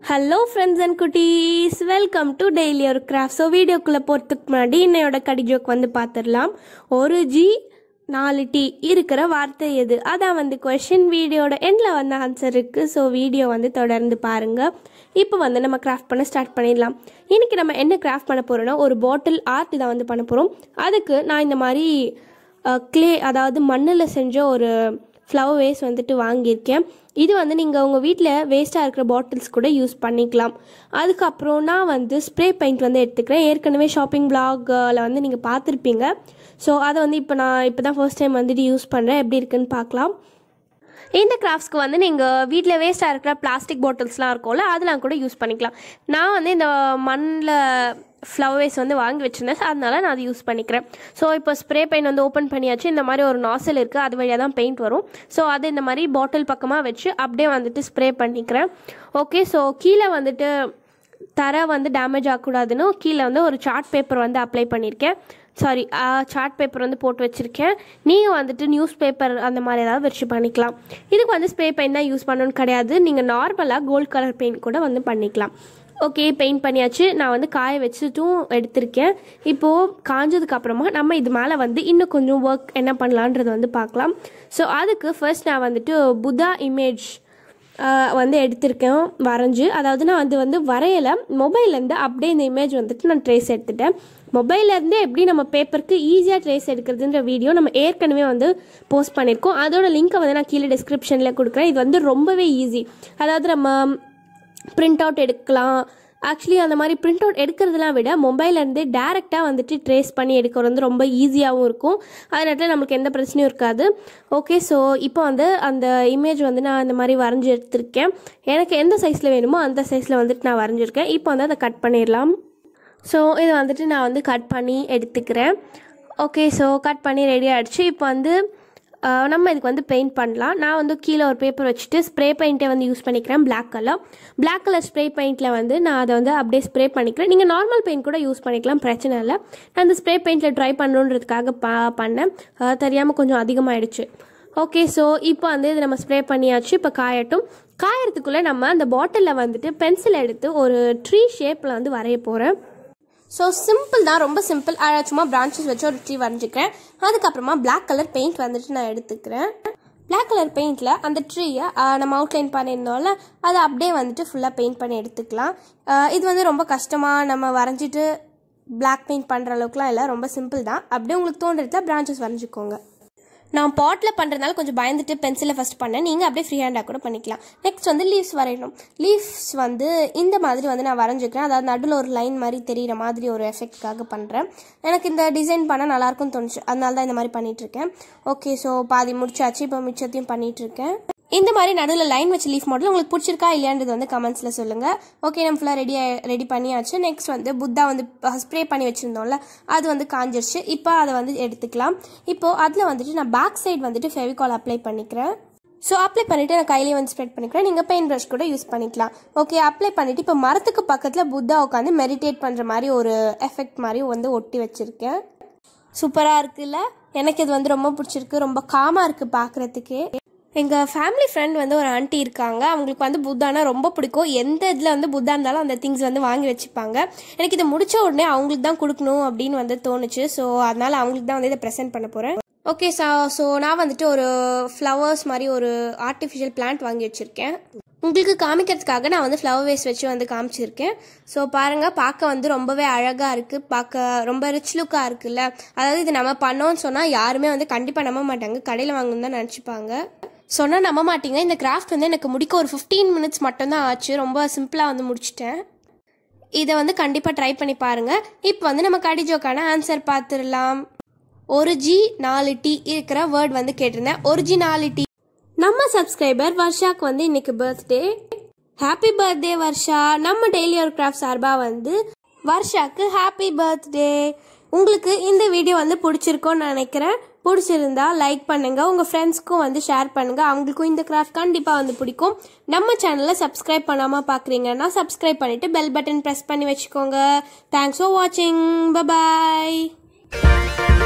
hello friends and குட்டீஸ் welcome to daily ஒரு craft so வீடியோக்குள்ளே போகிறதுக்கு முன்னாடி இன்னையோட கடி ஜோக் வந்து பார்த்துடலாம் ஒரு ஜி நாலு டி இருக்கிற வார்த்தை எது அதான் வந்து கொஷின் வீடியோட எண்டில் வந்து ஆன்சர் இருக்குது ஸோ வீடியோ வந்து தொடர்ந்து பாருங்கள் இப்போ வந்து நம்ம கிராஃப்ட் பண்ண ஸ்டார்ட் பண்ணிடலாம் இன்றைக்கி நம்ம என்ன கிராஃப்ட் பண்ண போகிறோம்னா ஒரு பாட்டில் ஆர்ட் தான் வந்து பண்ண போகிறோம் அதுக்கு நான் இந்த மாதிரி க்ளே அதாவது மண்ணில் செஞ்ச ஒரு ஃப்ளவர் வேஸ் வந்துட்டு வாங்கியிருக்கேன் இது வந்து நீங்கள் உங்கள் வீட்டில் வேஸ்ட்டாக இருக்கிற பாட்டில்ஸ் கூட யூஸ் பண்ணிக்கலாம் அதுக்கப்புறம் நான் வந்து ஸ்ப்ரே பெயிண்ட் வந்து எடுத்துக்கிறேன் ஏற்கனவே ஷாப்பிங் பிளாகில் வந்து நீங்கள் பார்த்துருப்பீங்க ஸோ அதை வந்து இப்போ நான் இப்போ தான் ஃபர்ஸ்ட் டைம் வந்துட்டு யூஸ் பண்ணுறேன் எப்படி இருக்குன்னு பார்க்கலாம் இந்த கிராஃப்ட்ஸ்க்கு வந்து நீங்கள் வீட்டில் வேஸ்ட்டாக இருக்கிற பிளாஸ்டிக் பாட்டில்ஸ்லாம் இருக்கும்ல அதெல்லாம் கூட யூஸ் பண்ணிக்கலாம் நான் வந்து இந்த மண்ணில் ஃப்ளவர்ஸ் வந்து வாங்கி வச்சுருந்தேன் அதனால நான் அதை யூஸ் பண்ணிக்கிறேன் ஸோ இப்போ ஸ்ப்ரே பெயிண்ட் வந்து ஓப்பன் பண்ணியாச்சு இந்த மாதிரி ஒரு நாசல் இருக்குது அது வழியாக தான் பெயிண்ட் வரும் ஸோ அது இந்த மாதிரி பாட்டில் பக்கமாக வச்சு அப்படியே வந்துட்டு ஸ்ப்ரே பண்ணிக்கிறேன் ஓகே ஸோ கீழே வந்துட்டு தர வந்து டேமேஜ் ஆகக்கூடாதுன்னு கீழே வந்து ஒரு சார்ட் பேப்பர் வந்து அப்ளை பண்ணியிருக்கேன் சாரி சார்ட் பேப்பர் வந்து போட்டு வச்சுருக்கேன் நீங்கள் வந்துட்டு நியூஸ் பேப்பர் அந்த மாதிரி ஏதாவது வச்சு பண்ணிக்கலாம் இதுக்கு வந்து ஸ்ப்ரே பெயிண்ட் தான் யூஸ் பண்ணணும்னு கிடையாது நீங்கள் நார்மலாக கோல்ட் கலர் பெயிண்ட் கூட வந்து பண்ணிக்கலாம் ஓகே பெயிண்ட் பண்ணியாச்சு நான் வந்து காய வச்சுட்டும் எடுத்திருக்கேன் இப்போது காஞ்சதுக்கு அப்புறமா நம்ம இது மேலே வந்து இன்னும் கொஞ்சம் ஒர்க் என்ன பண்ணலான்றது வந்து பார்க்கலாம் ஸோ அதுக்கு ஃபர்ஸ்ட் நான் வந்துட்டு புத்தா இமேஜ் வந்து எடுத்திருக்கேன் வரைஞ்சி அதாவது நான் அது வந்து வரையலை மொபைல்லேருந்து அப்படியே இந்த இமேஜ் வந்துட்டு நான் ட்ரேஸ் எடுத்துட்டேன் மொபைல்லேருந்து எப்படி நம்ம பேப்பருக்கு ஈஸியாக ட்ரேஸ் எடுக்கிறதுன்ற வீடியோ நம்ம ஏற்கனவே வந்து போஸ்ட் பண்ணியிருக்கோம் அதோட லிங்க்கை வந்து நான் கீழே டிஸ்கிரிப்ஷனில் கொடுக்குறேன் இது வந்து ரொம்பவே ஈஸி அதாவது நம்ம பிரிண்ட் அவுட் எடுக்கலாம் ஆக்சுவலி அந்த மாதிரி பிரிண்ட் அவுட் எடுக்கிறதுலாம் விட மொபைல்லேருந்து டேரெக்டாக வந்துட்டு ட்ரேஸ் பண்ணி எடுக்கிறது வந்து ரொம்ப ஈஸியாகவும் இருக்கும் அதனால நம்மளுக்கு எந்த பிரச்சனையும் இருக்காது ஓகே ஸோ இப்போ வந்து அந்த இமேஜ் வந்து நான் அந்த மாதிரி வரைஞ்சி எடுத்திருக்கேன் எனக்கு எந்த சைஸில் வேணுமோ அந்த சைஸில் வந்துட்டு நான் வரைஞ்சிருக்கேன் இப்போ வந்து அதை கட் பண்ணிடலாம் ஸோ இதை வந்துட்டு நான் வந்து கட் பண்ணி எடுத்துக்கிறேன் ஓகே ஸோ கட் பண்ணி ரெடி ஆகிடுச்சு இப்போ வந்து நம்ம இதுக்கு வந்து பெயிண்ட் பண்ணலாம் நான் வந்து கீழே ஒரு பேப்பர் வச்சுட்டு ஸ்ப்ரே பெயிண்ட்டை வந்து யூஸ் பண்ணிக்கிறேன் black colour black colour spray பெயிண்டில் வந்து நான் அதை வந்து அப்படியே ஸ்ப்ரே பண்ணிக்கிறேன் நீங்கள் நார்மல் பெயிண்ட் கூட யூஸ் பண்ணிக்கலாம் பிரச்சனை இல்லை நான் அந்த ஸ்ப்ரே பெயிண்டில் ட்ரை பண்ணணுன்றதுக்காக ப பண்ணேன் தெரியாமல் கொஞ்சம் அதிகமாகிடுச்சு ஓகே ஸோ இப்போ வந்து இது நம்ம ஸ்ப்ரே பண்ணியாச்சு இப்போ காயட்டும் காயறதுக்குள்ளே நம்ம அந்த பாட்டிலில் வந்துட்டு பென்சில் எடுத்து ஒரு ட்ரீ ஷேப்பில் வந்து வரைய போகிறேன் ஸோ சிம்பிள் தான் ரொம்ப சிம்பிள் சும்மா பிரான்ச்சஸ் வச்சு ஒரு ட்ரீ வரைஞ்சிக்கிறேன் அதுக்கப்புறமா பிளாக் கலர் பெயிண்ட் வந்துட்டு நான் எடுத்துக்கிறேன் பிளாக் கலர் பெயிண்டில் அந்த ட்ரீயை நம்ம அவுட்லைன் பண்ணியிருந்தோம்ல அதை அப்படியே வந்துட்டு ஃபுல்லாக பெயிண்ட் பண்ணி எடுத்துக்கலாம் இது வந்து ரொம்ப கஷ்டமாக நம்ம வரைஞ்சிட்டு பிளாக் பெயிண்ட் பண்ணுற அளவுக்குலாம் இல்லை ரொம்ப சிம்பிள் தான் அப்படியே உங்களுக்கு தோன்றதுல பிரான்ச்சஸ் வரைஞ்சிக்கோங்க நான் பாட்டில் பண்ணுறதுனால கொஞ்சம் பயந்துட்டு பென்சிலில் ஃபஸ்ட் பண்ணேன் நீங்கள் அப்படியே ஃப்ரீ ஹேண்டாக கூட பண்ணிக்கலாம் நெக்ஸ்ட் வந்து லீவ்ஸ் வரையணும் லீவ்ஸ் வந்து இந்த மாதிரி வந்து நான் வரைஞ்சிக்கிறேன் அதாவது நடுவில் ஒரு லைன் மாதிரி தெரிகிற மாதிரி ஒரு எஃபெக்ட்காக பண்ணுறேன் எனக்கு இந்த டிசைன் பண்ண நல்லாயிருக்கும்னு தோணுச்சு அதனால தான் இந்த மாதிரி பண்ணிகிட்ருக்கேன் ஓகே ஸோ பாதி முடிச்சாச்சு இப்போ மிச்சத்தையும் பண்ணிகிட்ருக்கேன் இந்த மாதிரி நடுவில் லைன் வச்சு லீஃப் மாடல் உங்களுக்கு பிடிச்சிருக்கா இல்லையான்றது வந்து கமெண்ட்ஸில் சொல்லுங்கள் ஓகே நம்ம ஃபுல்லாக ரெடி ரெடி பண்ணியாச்சு நெக்ஸ்ட் வந்து புத்தா வந்து ஸ்ப்ரே பண்ணி வச்சுருந்தோம்ல அது வந்து காஞ்சிருச்சு இப்போ அதை வந்து எடுத்துக்கலாம் இப்போது அதில் வந்துட்டு நான் பேக் சைடு வந்துட்டு ஃபெவிகால் அப்ளை பண்ணிக்கிறேன் ஸோ அப்ளை பண்ணிவிட்டு நான் கையிலேயே வந்து ஸ்ப்ரெட் பண்ணிக்கிறேன் நீங்கள் பெயிண்ட் ப்ரஷ் கூட யூஸ் பண்ணிக்கலாம் ஓகே அப்ளை பண்ணிவிட்டு இப்போ மரத்துக்கு பக்கத்தில் புத்தா உட்காந்து மெடிடேட் பண்ணுற மாதிரி ஒரு எஃபெக்ட் மாதிரி வந்து ஒட்டி வச்சுருக்கேன் சூப்பராக இருக்குல்ல எனக்கு இது வந்து ரொம்ப பிடிச்சிருக்கு ரொம்ப காமாக இருக்குது பார்க்குறதுக்கே எங்கள் ஃபேமிலி ஃப்ரெண்ட் வந்து ஒரு ஆண்டி இருக்காங்க அவங்களுக்கு வந்து புத்தானா ரொம்ப பிடிக்கும் எந்த இதில் வந்து புத்தா இருந்தாலும் அந்த திங்ஸ் வந்து வாங்கி வச்சுப்பாங்க எனக்கு இதை முடிச்ச உடனே அவங்களுக்கு தான் கொடுக்கணும் அப்படின்னு வந்து தோணுச்சு ஸோ அதனால் அவங்களுக்கு தான் வந்து இதை ப்ரெசென்ட் பண்ண போகிறேன் ஓகே சா ஸோ நான் வந்துட்டு ஒரு ஃப்ளவர்ஸ் மாதிரி ஒரு ஆர்டிஃபிஷியல் பிளான்ட் வாங்கி வச்சுருக்கேன் உங்களுக்கு காமிக்கிறதுக்காக நான் வந்து ஃப்ளவர் வேஸ் வச்சு வந்து காமிச்சிருக்கேன் ஸோ பாருங்கள் பார்க்க வந்து ரொம்பவே அழகாக இருக்குது பார்க்க ரொம்ப ரிச் லுக்காக இருக்குல்ல அதாவது இது நம்ம பண்ணோம்னு சொன்னால் யாருமே வந்து கண்டிப்பாக நம்ப மாட்டாங்க கடையில் வாங்கணும் தான் நினச்சிப்பாங்க சொன்னால் நம்ப மாட்டீங்க இந்த கிராஃப்ட் வந்து எனக்கு முடிக்க ஒரு ஃபிஃப்டீன் மினிட்ஸ் மட்டும்தான் ஆச்சு ரொம்ப சிம்பிளாக வந்து முடிச்சிட்டேன் இதை வந்து கண்டிப்பாக ட்ரை பண்ணி பாருங்கள் இப்போ வந்து நம்ம கடிஜோக்கான ஆன்சர் பார்த்துடலாம் ஒரு ஜி நாலு டி இருக்கிற வேர்ட் வந்து கேட்டிருந்தேன் ஒரிஜினாலிட்டி நம்ம சப்ஸ்கிரைபர் வர்ஷாக்கு வந்து இன்னைக்கு பர்த்டே ஹாப்பி பர்த்டே வர்ஷா நம்ம டெய்லி ஒரு கிராஃப்ட் சார்பாக வந்து வர்ஷாக்கு ஹாப்பி பர்த்டே உங்களுக்கு இந்த வீடியோ வந்து பிடிச்சிருக்கோன்னு நினைக்கிறேன் பிடிச்சிருந்தா லைக் பண்ணுங்க உங்க ஃப்ரெண்ட்ஸ்க்கும் வந்து ஷேர் பண்ணுங்க அவங்களுக்கும் இந்த கிராஃப்ட் கண்டிப்பா வந்து பிடிக்கும் நம்ம சேனலை சப்ஸ்கிரைப் பண்ணாம பாக்குறீங்கன்னா சப்ஸ்கிரைப் பண்ணிட்டு பெல் பட்டன் பிரஸ் பண்ணி வச்சுக்கோங்க தேங்க்ஸ் ஃபார் வாட்சிங் பபாய்